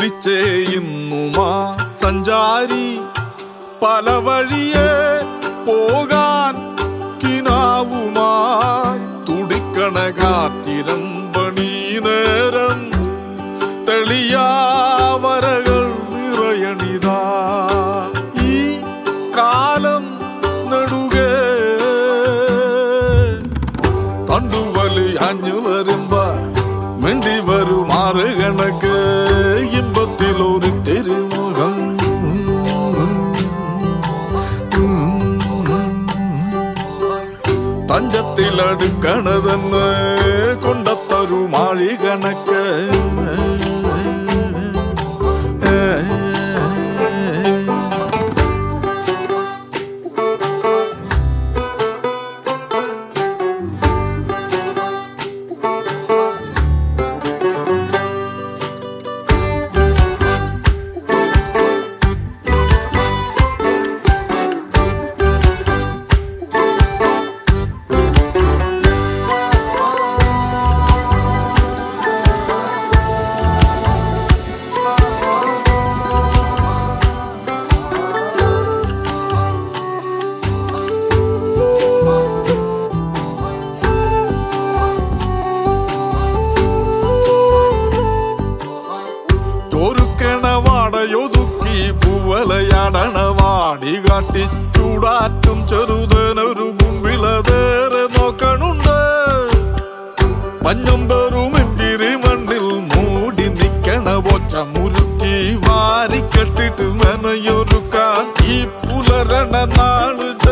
വിളിച്ചേയുന്നുമാ സഞ്ചാരി പല വഴിയെ പോകാൻ കിനാവുമായി തുടിക്കണ കാറ്റിരമ്പണി നേരം തെളിയാവരകൾ നിറയണിതാ ഈ കാലം നെടുകേ തണ്ടുവലി അഞ്ഞു വരുമ്പോ മിണ്ടി വരുമാറ് കണക്ക് ഇമ്പത്തിൽ ഒരു തിരുമുഖം തഞ്ചത്തിലടുക്കണതെന്ന് കൊണ്ടത്തൊരു മാഴി കണക്ക് ചോരുക്കണ വാടയൊതുക്കി പൂവലയാടണ വാടി കാട്ടി ചൂടാറ്റും ചെറുതനൊരു മുമ്പിലതേറെ നോക്കണുണ്ട് പഞ്ഞമ്പെറും എമ്പിരി മണ്ണിൽ മൂടി നിക്കണ പൊച്ച മുറുക്കി വാരിക്കെട്ടിട്ട് മെനയൊരുക്കാൻ ഈ പുലരണ നാള്